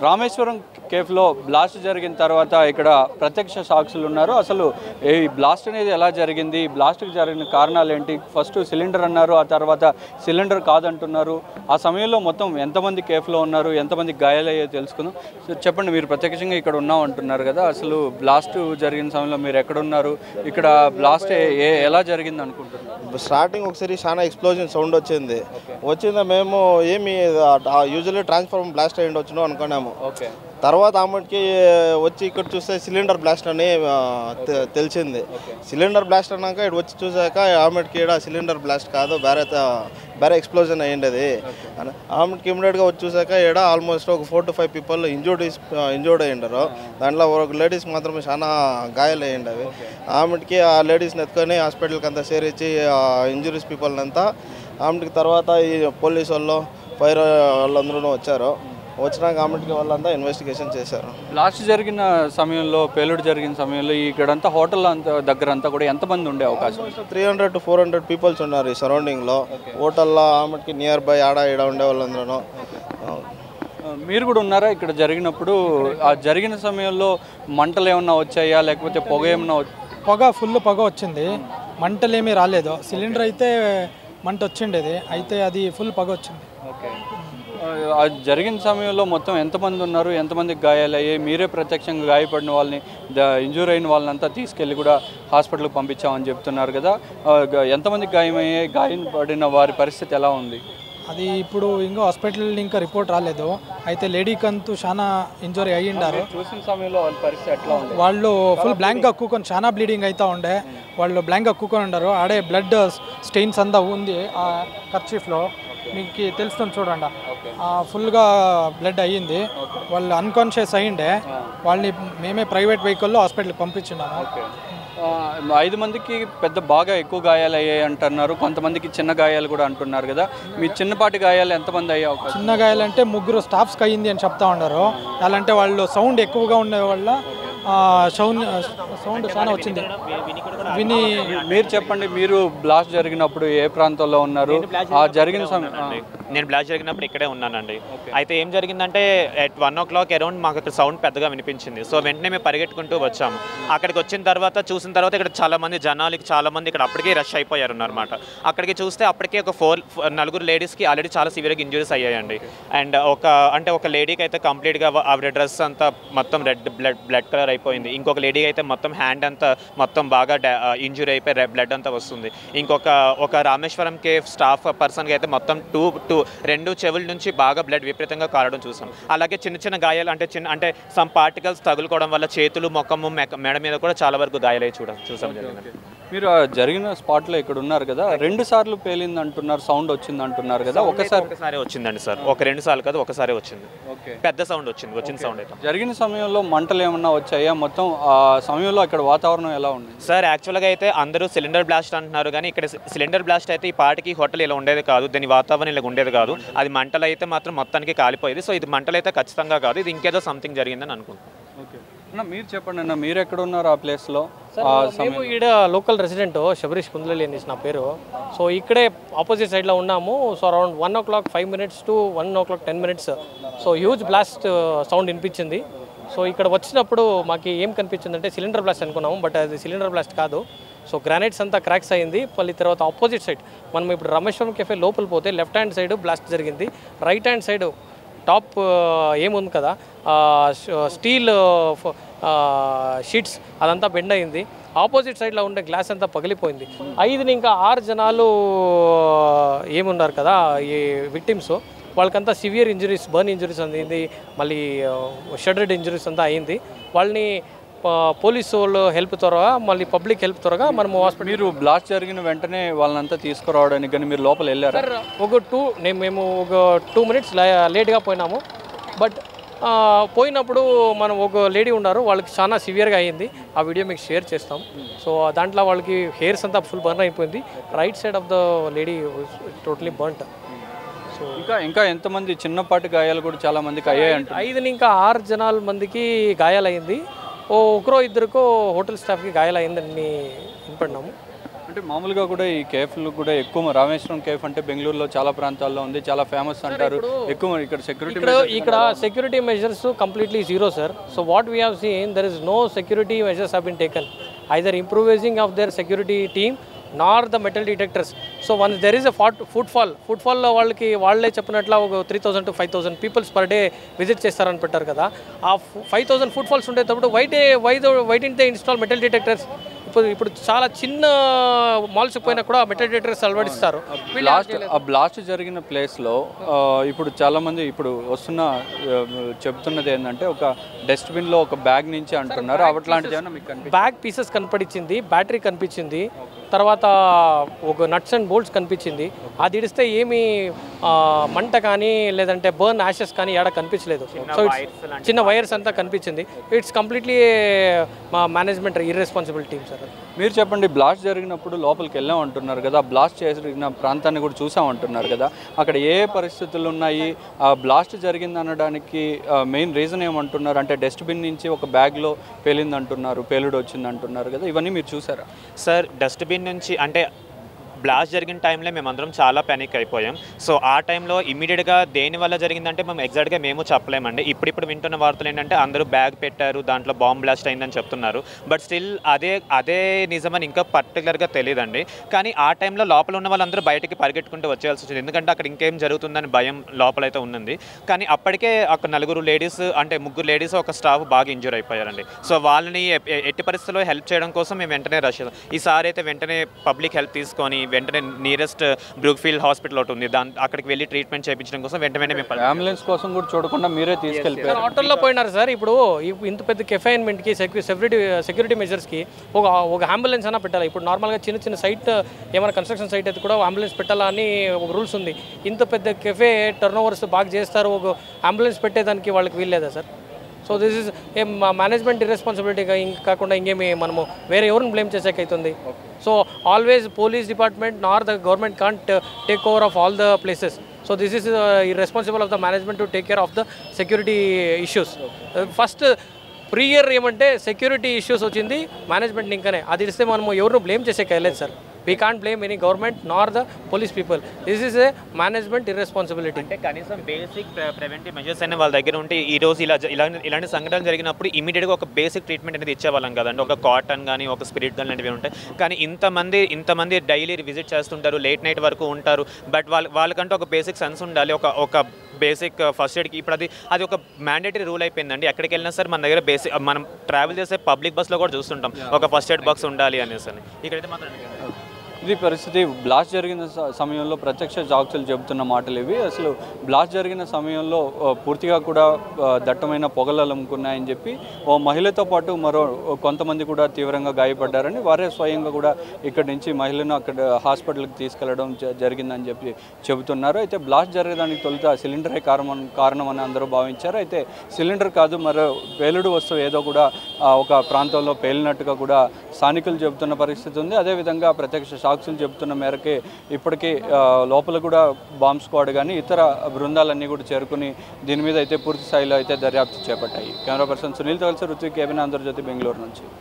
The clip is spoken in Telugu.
రామేశ్వరం కేఫ్లో బ్లాస్ట్ జరిగిన తర్వాత ఇక్కడ ప్రత్యక్ష సాక్షులు ఉన్నారు అసలు ఈ బ్లాస్ట్ అనేది ఎలా జరిగింది ఈ బ్లాస్ట్కి జరిగిన కారణాలు ఏంటి ఫస్ట్ సిలిండర్ అన్నారు ఆ తర్వాత సిలిండర్ కాదంటున్నారు ఆ సమయంలో మొత్తం ఎంతమంది కేఫ్లో ఉన్నారు ఎంతమంది గాయాలయ్యో తెలుసుకుందాం సో చెప్పండి మీరు ప్రత్యక్షంగా ఇక్కడ ఉన్నాం అంటున్నారు కదా అసలు బ్లాస్ట్ జరిగిన సమయంలో మీరు ఎక్కడున్నారు ఇక్కడ బ్లాస్ట్ ఏ ఏ- ఎలా జరిగింది అనుకుంటున్నారు స్టార్టింగ్ ఒకసారి చాలా ఎక్స్ప్లోజన్ సౌండ్ వచ్చింది వచ్చిందా మేము ఏమి యూజువల్లీ ట్రాన్స్ఫార్మర్ బ్లాస్ట్ అయ్యి ఉండొచ్చును అనుకున్నాము ఓకే తర్వాత ఆమెకి వచ్చి ఇక్కడ చూస్తే సిలిండర్ బ్లాస్ట్ అని ఆ, తె- తెలిసింది సిలిండర్ బ్లాస్ట్ అన్నాక ఇక్కడ వచ్చి చూసాక ఆమెకి ఇక్కడ సిలిండర్ బ్లాస్ట్ కాదు వేరే త- వేరే ఎక్స్ప్లోజన్ అయ్యింది అని ఆమెకి ఇమీడియట్గా వచ్చి చూసాక ఇక్కడ ఆల్మోస్ట్ ఒక four to five people injured injured అయ్యిండారు దాంట్లో ఒక లేడీస్ మాత్రమే చాలా గాయాలు అయ్యిండవి ఆమెకి ఆ లేడీస్ని ఎత్తుకొని హాస్పిటల్కి అంతా చేరించి ఇంజురీస్ పీపుల్ని అంతా ఆమెకి తర్వాత ఈ పోలీస్ వాళ్ళు ఫైర్ వాళ్ళందరూ వచ్చారు వచ్చినాక ఆమెకి వాళ్ళంతా ఇన్వెస్టిగేషన్ చేశారు బ్లాస్ట్ జరిగిన సమయంలో పేలుడు జరిగిన సమయంలో ఇక్కడంతా హోటల్ అంతా దగ్గర అంతా కూడా ఎంతమంది ఉండే అవకాశం ఉంది? Three hundred to four hundred peoples ఉన్నారు ఈ సరౌండింగ్లో హోటల్లో ఆమెకి నియర్ బై ఆడ ఈడ ఉండే వాళ్ళందరూ ఆ, మీరు కూడా ఉన్నారా ఇక్కడ జరిగినప్పుడు ఆ జరిగిన సమయంలో మంటలు ఏమన్నా వచ్చాయా లేకపోతే పొగ ఏమన్నా వచ్చ- పొగ ఫుల్ పొగ వచ్చింది మంటలేమీ రాలేదు సిలిండర్ అయితే మంట వచ్చిండేది అయితే అది ఫుల్ పొగ వచ్చింది ఓకే ఆ, ఆ జరిగిన సమయంలో మొత్తం ఎంతమంది ఉన్నారు ఎంతమందికి గాయాలయ్యాయి మీరే ప్రత్యక్షంగా గాయపడిన వాళ్ళని ద ఇంజూర్ అయిన వాళ్ళనంతా తీసుకెళ్ళి కూడా హాస్పిటల్కి పంపించామని చెప్తున్నారు కదా ఆ, గ- ఎంతమందికి గాయమయ్యాయి గాయపడిన వారి పరిస్థితి ఎలా ఉంది అది ఇప్పుడు ఇంకా హాస్పిటల్ ఇంకా రిపోర్ట్ రాలేదు అయితే లేడీకి అంతూ చాలా ఇంజరీ అయ్యిండారు చూసిన సమయంలో వాళ్ళ పరిస్థితి ఎట్లా ఉంది వాళ్ళు ఫుల్ బ్లాంక్గా కూకొని చాలా బ్లీడింగ్ అవుతా ఉండే వాళ్ళు బ్లాంక్గా కూకొని ఉండారు ఆడే బ్లడ్ స్టెయిన్స్ అంతా ఉంది ఆ కర్చీఫ్లో మీకు తెలుస్తుంది చూడండి ఆ, ఫుల్గా బ్లడ్ అయ్యింది వాళ్ళు అన్కాన్షియస్ అయ్యిండే వాళ్ళని మేమే ప్రైవేట్ వెహికల్లో హాస్పిటల్కి పంపించున్నాము ఓకే ఆ, ఐదు మందికి పెద్ద బాగా ఎక్కువ గాయాలు అయ్యాయి అంటున్నారు కొంతమందికి చిన్న గాయాలు కూడా అంటున్నారు కదా మీ చిన్నపాటి గాయాలు ఎంతమంది అయ్యే అవకాశం చిన్న గాయాలంటే ముగ్గురు స్టాఫ్స్కి అయ్యింది అని చెప్తా ఉన్నారు అలాంటే వాళ్ళు సౌండ్ ఎక్కువగా ఉండే వల్ల సౌండ్ సౌండ్ చాలా వచ్చింది విని మీరు చెప్పండి మీరు బ్లాస్ట్ జరిగినప్పుడు ఏ ప్రాంతంలో ఉన్నారు ఆ జరిగిన సమయం ఆ, నేను బ్లాస్ట్ జరిగినప్పుడు ఇక్కడే ఉన్నానండి అయితే ఏం జరిగిందంటే at one o'clock around మాకు ఇక్కడ సౌండ్ పెద్దగా వినిపించింది సో వెంటనే మేము పరిగెట్టుకుంటూ వచ్చాము అక్కడికి వచ్చిన తర్వాత చూసిన తర్వాత ఇక్కడ చాలా మంది జనాలకి చాలా మంది ఇక్కడ అప్పటికే రష్ అయిపోయారు అనమాట అక్కడికి చూస్తే అప్పటికే ఒక ఫోర్ నలుగురు లేడీస్కి ఆల్రెడీ చాలా సివియర్గా ఇంజురీస్ అయ్యాయండి అండ్ ఒక అంటే ఒక లేడీకి అయితే కంప్లీట్గా ఆవిడ డ్రెస్ అంతా మొత్తం రెడ్ బ్లడ్ బ్లడ్ కలర్ అయిపోయింది ఇంకొక లేడీకి అయితే మొత్తం హ్యాండ్ అంతా మొత్తం బాగా ఇంజురీ అయిపోయి బ్లడ్ అంతా వస్తుంది ఇంకొక ఒక రామేశ్వరం కే స్టాఫ్ పర్సన్కి అయితే మొత్తం టూ టూ రెండు చెవుల నుంచి బాగా బ్లడ్ విపరీతంగా కారడం చూసాం అలాగే చిన్న చిన్న గాయాలు అంటే చిన్న అంటే సమ్ పార్టికల్స్ తగులుకోవడం వల్ల చేతులు ముఖము మెక- మెడ మీద కూడా చాలా వరకు గాయాలై చూడ చూసాం జరిగింది మీరు ఆ జరిగిన స్పాట్లో ఇక్కడ ఉన్నారు కదా రెండు సార్లు పేలింది అంటున్నారు సౌండ్ వచ్చింది అంటున్నారు కదా ఒకసారి ఒకసారి వచ్చిందండి సార్ ఒక రెండు సార్లు కాదు ఒకసారి వచ్చింది ఓకే పెద్ద సౌండ్ వచ్చింది వచ్చిన సౌండ్ అయితే జరిగిన సమయంలో మంటలు ఏమన్నా వచ్చాయా మొత్తం ఆ సమయంలో ఇక్కడ వాతావరణం ఎలా ఉంది సార్ యాక్చువల్గా అయితే అందరూ సిలిండర్ బ్లాస్ట్ అంటున్నారు కానీ ఇక్కడ సి- సిలిండర్ బ్లాస్ట్ అయితే ఈ పాటికి హోటల్ ఇలా ఉండేది కాదు దీని వాతావరణం ఇలా ఉండేది కాదు అది మంటలు అయితే మాత్రం మొత్తానికి కాలిపోయేది సో ఇది మంటలు అయితే ఖచ్చితంగా కాదు ఇది ఇంకేదో సంథింగ్ జరిగిందని అనుకుంటున్నాను ఓకే అన్న మీరు చెప్పండి అన్న మీరు ఎక్కడ ఉన్నారు ఆ ప్లేస్లో మేము ఈడ లోకల్ రెసిడెంట్ శబరీష్ కుందలలి అనేసి నా పేరు సో ఇక్కడే ఆపోజిట్ సైడ్లో ఉన్నాము so around one o'clock five minutes to one o'clock ten minutes so huge blast sound వినిపించింది సో ఇక్కడ వచ్చినప్పుడు మాకు ఏం కనిపించిందంటే సిలిండర్ బ్లాస్ట్ అనుకున్నాము బట్ అది సిలిండర్ బ్లాస్ట్ కాదు సో గ్రానైట్స్ అంతా క్రాక్స్ అయింది మళ్ళీ తర్వాత ఆపోజిట్ సైడ్ మనం ఇప్పుడు రమేశ్వరం కెఫే లోపల పోతే లెఫ్ట్ హ్యాండ్ సైడ్ బ్లాస్ట్ జరిగింది రైట్ హ్యాండ్ సైడ్ టాప్ ఏముంది కదా స్టీల్ షీట్స్ అదంతా బెండ్ అయింది ఆపోజిట్ సైడ్లో ఉండే గ్లాస్ అంతా పగిలిపోయింది ఐదుని ఇంకా ఆరు జనాలు ఏమున్నారు కదా ఈ విక్టిమ్స్ వాళ్ళకంతా సివియర్ ఇంజరీస్ బర్న్ ఇంజరీస్ అందింది మళ్ళీ షెడెడ్ ఇంజరీస్ అంతా అయింది వాళ్ళని పోలీసు వాళ్ళు హెల్ప్ త్వరగా మళ్ళీ పబ్లిక్ హెల్ప్ త్వరగా మనము హాస్పిటల్ మీరు బ్లాస్ట్ జరిగిన వెంటనే వాళ్ళనంతా తీసుకురావడానికి కానీ మీరు లోపల వెళ్ళారా సార్ ఒక టూ నేను మేము ఒక టూ మినిట్స్ లేట్గా పోయినాము బట్ ఆ, పోయినప్పుడు మనం ఒక లేడీ ఉన్నారు వాళ్ళకి చాలా సివియర్గా అయ్యింది ఆ వీడియో మీకు షేర్ చేస్తాం సో దాంట్లో వాళ్ళకి హెయిర్స్ అంతా ఫుల్ బర్న్ అయిపోయింది right side of the lady totally burnt so ఇంకా ఇంకా ఎంతమంది చిన్నపాటి గాయాలు కూడా చాలా మందికి అయ్యాయి అంట ఐదుని ఇంకా ఆరు జనాల మందికి గాయాలయ్యింది ఓ ఒకరో ఇద్దరికో హోటల్ స్టాఫ్కి గాయాలయ్యిందని వినపడినాము అంటే మామూలుగా కూడా ఈ కేఫ్లు కూడా ఎక్కువ రామేశ్వరం కేఫ్ అంటే బెంగళూరులో చాలా ప్రాంతాల్లో ఉంది చాలా ఫేమస్ అంటారు ఎక్కువ ఇక్కడ సెక్యూరిటీ ఇక్కడ ఇక్కడ security measures completely zero sir so what we have seen there is no security measures have been taken either improvising of there security team nor the metal detectors so once there is a foot foot fall foot ఫాల్లో వాళ్ళకి వాళ్ళే చెప్పినట్ల ఒక three thousand to five thousand peoples per day visit చేస్తారని పెట్టారు కదా ఆ ఫైవ్ థౌసండ్ ఫుడ్ ఫాల్స్ ఉండేటప్పుడు వైట్ వైట్ వైట్ ఇంటే ఇన్స్టాల్ మెటల్ డిటెక్టర్స్ ఇప్పుడు ఇప్పుడు చాలా చిన్న మాల్స్ పోయినా కూడా మెటల్ డిటెక్టర్స్ అలవడిస్తారు బ్లాస్ట్ ఆ బ్లాస్ట్ జరిగిన ప్లేస్లో ఇప్పుడు చాలా మంది ఇప్పుడు వస్తున్న ఆ, చెప్తున్నది ఏంటంటే ఒక డస్ట్బిన్లో ఒక బ్యాగ్ నుంచి అంటున్నారు అట్లాంటిది ఏమైనా మీకు కనిపి బ్యాగ్ పీసెస్ కనపడించింది బ్యాటరీ కనిపించింది తర్వాత ఒక నట్స్ అండ్ బోల్ట్స్ కనిపించింది అది ఇడిస్తే ఏమి ఆ, మంట కానీ లేదంటే బర్న్ యాషెస్ కానీ ఎక్కడ కనిపించలేదు సో ఇట్స్ చిన్న వైర్స్ అంతా కనిపించింది ఇట్స్ కంప్లీట్లీ మా మేనేజ్మెంట్ ఇర్రెస్పాన్సిబుల్ టీమ్ సార్ మీరు చెప్పండి బ్లాస్ట్ జరిగినప్పుడు లోపలికి వెళ్ళాం అంటున్నారు కదా బ్లాస్ట్ చేసిన ప్రాంతాన్ని కూడా చూసాం అంటున్నారు కదా అక్కడ ఏ ఏ పరిస్థితులు ఉన్నాయి ఆ బ్లాస్ట్ జరిగింది అనడానికి మెయిన్ రీజన్ ఏమంటున్నారు అంటే డస్ట్బిన్ నుంచి ఒక బ్యాగ్లో పేలింది అంటున్నారు పేలుడు వచ్చింది అంటున్నారు కదా ఇవన్నీ మీరు చూసారా సార్ డస్ట్బిన్ నుంచి అంటే బ్లాస్ట్ జరిగిన టైంలో మేమందరం చాలా పానిక్ అయిపోయాం సో ఆ టైంలో ఇమీడియట్గా దేని వల్ల జరిగిందంటే మేము ఎగ్జాక్ట్గా మేము చెప్పలేమండి ఇప్పుడిప్పుడు వింటున్న వార్తలు ఏంటంటే అందరూ బ్యాగ్ పెట్టారు దాంట్లో బాంబ్ బ్లాస్ట్ అయిందని చెప్తున్నారు బట్ స్టిల్ అదే అదే నిజమని ఇంకా పర్టికులర్గా తెలియదండి కానీ ఆ టైంలో లోపల ఉన్న వాళ్ళందరూ బయటికి పరిగెట్టుకుంటూ వచ్చేయాల్సి వచ్చింది ఎందుకంటే అక్కడ ఇంకేం జరుగుతుందని భయం లోపలైతే ఉన్నది కానీ అప్పటికే ఒక నలుగురు లేడీస్ అంటే ముగ్గురు లేడీస్ ఒక స్టాఫ్ బాగా ఇంజూర్ అయిపోయారండి సో వాళ్ళని ఎ- ఎ- ఎట్టి పరిస్థితుల్లో హెల్ప్ చేయడం కోసం మేము వెంటనే రష్ ఈసారి అయితే వెంటనే పబ్లిక్ హెల్ప్ తీసుకొని వెంటనే నియరెస్ట్ బ్రూక్ఫీల్డ్ హాస్పిటల్ ఒకటి ఉంది దాని అక్కడికి వెళ్ళి ట్రీట్మెంట్ చేయించడం కోసం వెంటనే మేము ప- అంబులెన్స్ కోసం కూడా చూడకుండా మీరే తీసుకెళ్ళిపోయారు సార్ ఆటోల్లో పోయినారు సార్ ఇప్పుడు ఈ- ఇంత పెద్ద కెఫైన్మెంట్కి సెక్యూరిటీ సెక్యూరిటీ మెజర్స్కి ఒక ఒక అంబులెన్స్ అయినా పెట్టాలి ఇప్పుడు నార్మల్గా చిన్న చిన్న సైట్ ఏమైనా కన్స్ట్రక్షన్ సైట్ అయితే కూడా అంబులెన్స్ పెట్టాలా అని ఒక రూల్స్ ఉంది ఇంత పెద్ద కెఫే టర్న్ ఓవర్స్ బాగా చేస్తారు ఒక అంబులెన్స్ పెట్టేదానికి వాళ్ళకి వీల్లేదా sir so this is a management ఇర్రెస్పాన్సిబిలిటీగా ఇంకా కాకుండా ఇంకేమి మనము వేరే ఎవరిని బ్లేమ్ చేసేకైతుంది so always police department nor the government can't take over of all the places so this is responsible of the management to take care of the security issues first prior ఏమంటే సెక్యూరిటీ ఇష్యూస్ వచ్చింది మేనేజ్మెంట్ ఇంకానే అది ఇస్తే మనము ఎవరు బ్లేమ్ చేసే కయలేదు sir we can't blame any government nor the police people this is a management irresponsibility అంటే కనీసం బేసిక్ ప్రివెంటివ్ మెజర్స్ అయినా వాళ్ళ దగ్గర ఉంటే ఈ రోజు ఇలా జ- ఇలా ఇలాంటి సంఘటనలు జరిగినప్పుడు ఇమీడియట్గా ఒక బేసిక్ ట్రీట్మెంట్ అనేది ఇచ్చేవాళ్ళం కదండి ఒక కాటన్ కానీ ఒక స్పిరిట్ కానీ లాంటివి ఉంటాయి కానీ ఇంతమంది ఇంతమంది డైలీ విజిట్ చేస్తుంటారు లేట్ నైట్ వరకు ఉంటారు బట్ వాళ్ళ వాళ్ళకంటూ ఒక బేసిక్ సెన్స్ ఉండాలి ఒక ఒక బేసిక్ ఫస్ట్ ఎయిడ్కి ఇప్పుడు అది అది ఒక మ్యాండేటరీ రూల్ అయిపోయిందండి ఎక్కడికి వెళ్ళినా సరే మన దగ్గర బేసిక్ మనం ట్రావెల్ చేసే పబ్లిక్ బస్లో కూడా చూస్తుంటాం ఒక ఫస్ట్ ఎయిడ్ బాక్స్ ఉండాలి అనేసి అని ఇక్కడైతే మాత్రం ఇది పరిస్థితి బ్లాస్ట్ జరిగిన స- సమయంలో ప్రత్యక్ష సాక్షులు చెబుతున్న మాటలు ఇవి అసలు బ్లాస్ట్ జరిగిన సమయంలో ఆ, పూర్తిగా కూడా ఆ, దట్టమైన పొగలు అలుముకున్నాయని చెప్పి ఓ మహిళతో పాటు మరో కొంతమంది కూడా తీవ్రంగా గాయపడ్డారని వారే స్వయంగా కూడా ఇక్కడి నుంచి మహిళను అక్కడ హాస్పిటల్కి తీసుకెళ్లడం జ- జరిగిందని చెప్పి చెబుతున్నారు అయితే బ్లాస్ట్ జరగడానికి తొలుత సిలిండరే కారణం కారణం అని అందరూ భావించారు అయితే సిలిండర్ కాదు మరో పేలుడు వస్తువు ఏదో కూడా ఆ, ఒక ప్రాంతంలో పేలినట్టుగా కూడా స్థానికులు చెబుతున్న పరిస్థితి ఉంది అదేవిధంగా ప్రత్యక్ష సాక్షులు చెబుతున్న మేరకే ఇప్పటికీ ఆ, లోపల కూడా బాంబ్ స్క్వాడ్ కానీ ఇతర బృందాలన్నీ కూడా చేరుకుని దీని మీద అయితే పూర్తి స్థాయిలో అయితే దర్యాప్తు చేపట్టాయి కెమెరా పర్సన్ సునీల్ కలిసి ఋత్విక్ కేబిన్ ఆంధ్రజ్యోతి బెంగళూరు నుంచి